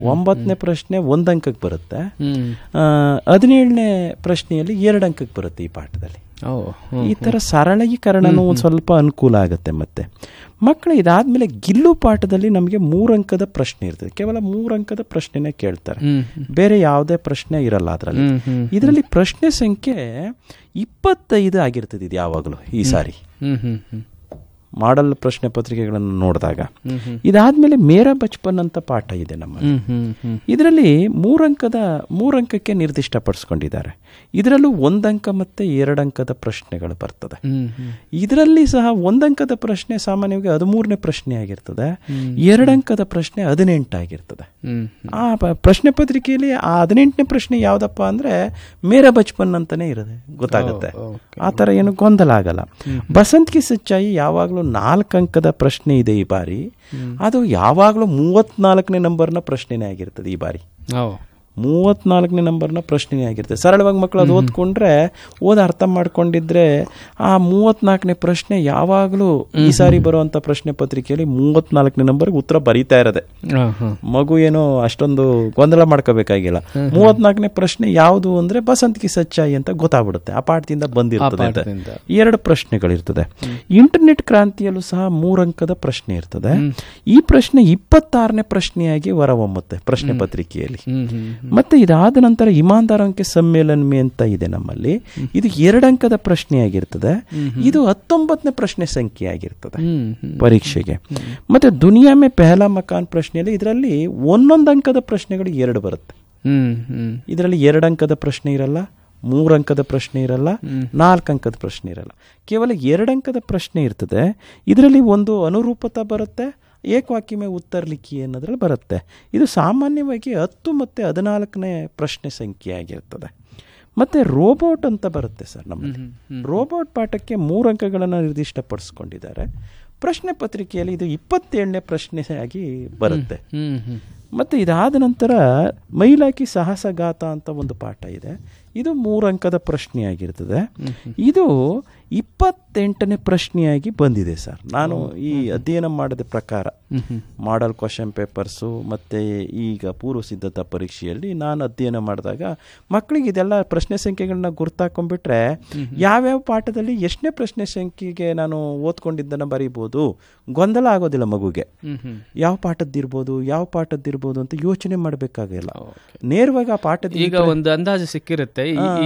ಒಂಬತ್ತನೇ ಪ್ರಶ್ನೆ ಒಂದು ಅಂಕಕ್ಕೆ ಬರುತ್ತೆ ಹ್ಮ್ ಆ, ಹದಿನೇಳನೇ ಪ್ರಶ್ನೆಯಲ್ಲಿ ಎರಡು ಅಂಕಕ್ಕೆ ಬರುತ್ತೆ ಈ ಪಾಠದಲ್ಲಿ ಓ ಈ ಥರ ಸರಳೀಕರಣನೂ ಒಂದು ಸ್ವಲ್ಪ ಅನುಕೂಲ ಆಗುತ್ತೆ ಮತ್ತೆ ಮಕ್ಕಳು ಇದಾದ್ಮೇಲೆ ಗಿಲ್ಲು ಪಾಠದಲ್ಲಿ ನಮಗೆ ಮೂರು ಅಂಕದ ಪ್ರಶ್ನೆ ಇರ್ತದೆ ಕೇವಲ ಮೂರು ಅಂಕದ ಪ್ರಶ್ನೆನೇ ಕೇಳ್ತಾರೆ ಹ್ಮ್ ಬೇರೆ ಯಾವುದೇ ಪ್ರಶ್ನೆ ಇರಲ್ಲ ಅದರಲ್ಲಿ ಹ್ಮ್ ಹ್ಮ್ ಇದರಲ್ಲಿ ಪ್ರಶ್ನೆ ಸಂಖ್ಯೆ ಇಪ್ಪತ್ತೈದು ಆಗಿರ್ತದೆ ಇದು ಯಾವಾಗಲೂ ಈ ಸಾರಿ ಹ್ಮ್ ಹ್ಮ್ ಹ್ಮ್ ಮಾಡಲ್ ಪ್ರಶ್ನೆ ಪತ್ರಿಕೆಗಳನ್ನು ನೋಡಿದಾಗ ಹ್ಮ್ ಹ್ಮ್ ಇದಾದ್ಮೇಲೆ ಮೇರಾ ಬಚ್ಪನ್ ಅಂತ ಪಾಠ ಇದೆ ನಮ್ಮಲ್ಲಿ ಹ್ಮ್ ಹ್ಮ್ ಹ್ಮ್ ಇದರಲ್ಲಿ ಮೂರಂಕದ ಮೂರಂಕಕ್ಕೆ ನಿರ್ದಿಷ್ಟಪಡಿಸ್ಕೊಂಡಿದ್ದಾರೆ ಇದರಲ್ಲೂ ಒಂದಂಕ ಮತ್ತೆ ಎರಡಂಕದ ಪ್ರಶ್ನೆಗಳು ಬರ್ತದೆ ಹ್ಮ್ ಹ್ಮ್ ಇದರಲ್ಲಿ ಸಹ ಒಂದಂಕದ ಪ್ರಶ್ನೆ ಸಾಮಾನ್ಯವಾಗಿ ಹದಿಮೂರನೇ ಪ್ರಶ್ನೆ ಆಗಿರ್ತದೆ ಎರಡಂಕದ ಪ್ರಶ್ನೆ ಹದಿನೆಂಟಾಗಿರ್ತದೆ ಹ್ಮ್ ಆ ಪ- ಪ್ರಶ್ನೆ ಪತ್ರಿಕೆಯಲ್ಲಿ ಆ ಹದಿನೆಂಟನೇ ಪ್ರಶ್ನೆ ಯಾವ್ದಪ್ಪ ಅಂದ್ರೆ ಮೇರಾ ಬಚ್ಪನ್ ಅಂತಾನೆ ಇರುತ್ತೆ ಗೊತ್ತಾಗುತ್ತೆ ಆ ಥರ ಏನು ಗೊಂದಲ ಆಗಲ್ಲ ಬಸಂತ್ ಕಿ ಸಚ್ಚಾಯಿ ಯಾವಾಗಲೂ ನಾಲ್ಕು ಅಂಕದ ಪ್ರಶ್ನೆ ಇದೆ ಈ ಬಾರಿ ಅದು ಯಾವಾಗಲೂ ಮೂವತ್ನಾಲ್ಕನೇ ನಂಬರ್ನ ಪ್ರಶ್ನೆನೇ ಆಗಿರ್ತದೆ ಈ ಬಾರಿ ಓ ಮೂವತ್ನಾಲ್ಕನೇ ನಂಬರ್ನ ಪ್ರಶ್ನೆನೇ ಆಗಿರುತ್ತೆ ಸರಳವಾಗಿ ಮಕ್ಕಳು ಅದು ಓದ್ಕೊಂಡ್ರೆ ಓದ ಅರ್ಥ ಮಾಡ್ಕೊಂಡಿದ್ರೆ ಆ ಮೂವತ್ನಾಲ್ಕನೇ ಪ್ರಶ್ನೆ ಯಾವಾಗಲೂ ಈ ಸಾರಿ ಬರುವಂತ ಪ್ರಶ್ನೆ ಪತ್ರಿಕೆಯಲ್ಲಿ ಮೂವತ್ನಾಲ್ಕನೇ ನಂಬರ್ಗೆ ಉತ್ತರ ಬರೀತಾ ಇರೋದೆ ಹಾ ಹಾ ಮಗು ಏನೋ ಅಷ್ಟೊಂದು ಗೊಂದಲ ಮಾಡ್ಕೋಬೇಕಾಗಿಲ್ಲ ಮೂವತ್ನಾಲ್ಕನೇ ಪ್ರಶ್ನೆ ಯಾವುದು ಅಂದ್ರೆ ಬಸಂತ್ ಕಿ ಸಚ್ಚಾಯಿ ಅಂತ ಗೊತ್ತಾಗ್ಬಿಡುತ್ತೆ ಆ ಪಾಠದಿಂದ ಬಂದಿರ್ತದೆ ಅಂತ. ಪಾಠದಿಂದ. ಎರಡು ಪ್ರಶ್ನೆಗಳಿರ್ತದೆ ಇಂಟರ್ನೆಟ್ ಕ್ರಾಂತಿಯಲ್ಲೂ ಸಹ ಮೂರಂಕದ ಪ್ರಶ್ನೆ ಇರ್ತದೆ ಈ ಪ್ರಶ್ನೆ ಇಪ್ಪತ್ತಾರನೇ ಪ್ರಶ್ನೆಯಾಗಿ ಹೊರಹೊಮ್ಮುತ್ತೆ ಪ್ರಶ್ನೆ ಪತ್ರಿಕೆಯಲ್ಲಿ ಹ್ಮ್ ಹ್ಮ್ ಮತ್ತೆ ಇದಾದ ನಂತರ ಇಮಾನ್ದಾರ್ ಅಂಕೆ ಸಮ್ಮೇಳನ ಮೇ ಅಂತ ಇದೆ ನಮ್ಮಲ್ಲಿ ಇದು ಎರಡಂಕದ ಪ್ರಶ್ನೆ ಆಗಿರ್ತದೆ ಇದು ಹತ್ತೊಂಬತ್ತನೇ ಪ್ರಶ್ನೆ ಸಂಖ್ಯೆ ಆಗಿರ್ತದೆ ಹ್ಮ್ ಹ್ಮ್ ಪರೀಕ್ಷೆಗೆ ಮತ್ತೆ ದುನಿಯಾ ಮೇ ಪೆಹಲಾ ಮಕಾನ್ ಪ್ರಶ್ನೆಯಲ್ಲಿ ಇದರಲ್ಲಿ ಒಂದೊಂದು ಅಂಕದ ಪ್ರಶ್ನೆಗಳು ಎರಡು ಬರುತ್ತೆ ಹ್ಮ್ ಹ್ಮ್ ಇದರಲ್ಲಿ ಎರಡು ಅಂಕದ ಪ್ರಶ್ನೆ ಇರಲ್ಲ ಮೂರು ಅಂಕದ ಪ್ರಶ್ನೆ ಇರಲ್ಲ ನಾಲ್ಕು ಅಂಕದ ಪ್ರಶ್ನೆ ಇರಲ್ಲ ಕೇವಲ ಎರಡು ಅಂಕದ ಪ್ರಶ್ನೆ ಇರ್ತದೆ ಇದರಲ್ಲಿ ಒಂದು ಅನುರೂಪತಾ ಬರುತ್ತೆ ಏಕವಾಕ್ಯಮೆ ಉತ್ತರ ಲಿಖಿ ಅನ್ನೋದ್ರಲ್ಲಿ ಬರುತ್ತೆ ಇದು ಸಾಮಾನ್ಯವಾಗಿ ಹತ್ತು ಮತ್ತು ಹದಿನಾಲ್ಕನೇ ಪ್ರಶ್ನೆ ಸಂಖ್ಯೆ ಆಗಿರ್ತದೆ ಮತ್ತು ರೋಬೋಟ್ ಅಂತ ಬರುತ್ತೆ ಸರ್ ನಮ್ಮಲ್ಲಿ ರೋಬೋಟ್ ಪಾಠಕ್ಕೆ ಮೂರು ಅಂಕಗಳನ್ನು ನಿರ್ದಿಷ್ಟಪಡಿಸ್ಕೊಂಡಿದ್ದಾರೆ ಪ್ರಶ್ನೆ ಪತ್ರಿಕೆಯಲ್ಲಿ ಇದು ಇಪ್ಪತ್ತೇಳನೇ ಪ್ರಶ್ನೆ ಆಗಿ ಬರುತ್ತೆ ಹ್ಮ್ ಹ್ಮ್ ಮತ್ತು ಇದಾದ ನಂತರ ಮೈಲಾಕಿ ಸಾಹಸಗಾತ ಅಂತ ಒಂದು ಪಾಠ ಇದೆ ಇದು ಮೂರು ಅಂಕದ ಪ್ರಶ್ನೆಯಾಗಿರ್ತದೆ ಇದು ಇಪ್ಪತ್ತೆಂಟನೇ ಪ್ರಶ್ನೆಯಾಗಿ ಬಂದಿದೆ ಸರ್ ನಾನು ಈ ಅಧ್ಯಯನ ಮಾಡಿದ ಪ್ರಕಾರ ಮಾಡಲ್ ಕ್ವಶನ್ ಪೇಪರ್ಸು ಮತ್ತು ಈಗ ಪೂರ್ವ ಸಿದ್ಧತಾ ಪರೀಕ್ಷೆಯಲ್ಲಿ ನಾನು ಅಧ್ಯಯನ ಮಾಡಿದಾಗ ಮಕ್ಕಳಿಗೆ ಇದೆಲ್ಲ ಪ್ರಶ್ನೆ ಸಂಖ್ಯೆಗಳನ್ನ ಗುರ್ತಾಕೊಂಡ್ಬಿಟ್ರೆ ಯಾವ್ಯಾವ ಪಾಠದಲ್ಲಿ ಎಷ್ಟನೇ ಪ್ರಶ್ನೆ ಸಂಖ್ಯೆಗೆ ನಾನು ಓದ್ಕೊಂಡಿದ್ದನ್ನು ಬರೀಬೋದು ಗೊಂದಲ ಆಗೋದಿಲ್ಲ ಮಗುಗೆ ಹ್ಮ್ ಹ್ಮ್ ಯಾವ ಪಾಠದ್ದಿರ್ಬೋದು ಯಾವ ಪಾಠದ್ದಿರ್ಬೋದು ಅಂತ ಯೋಚನೆ ಮಾಡಬೇಕಾಗಿಲ್ಲ ನೇರವಾಗಿ ಆ ಪಾಠದ ಈಗ ಒಂದು ಅಂದಾಜು ಸಿಕ್ಕಿರುತ್ತೆ ಈ- ಈ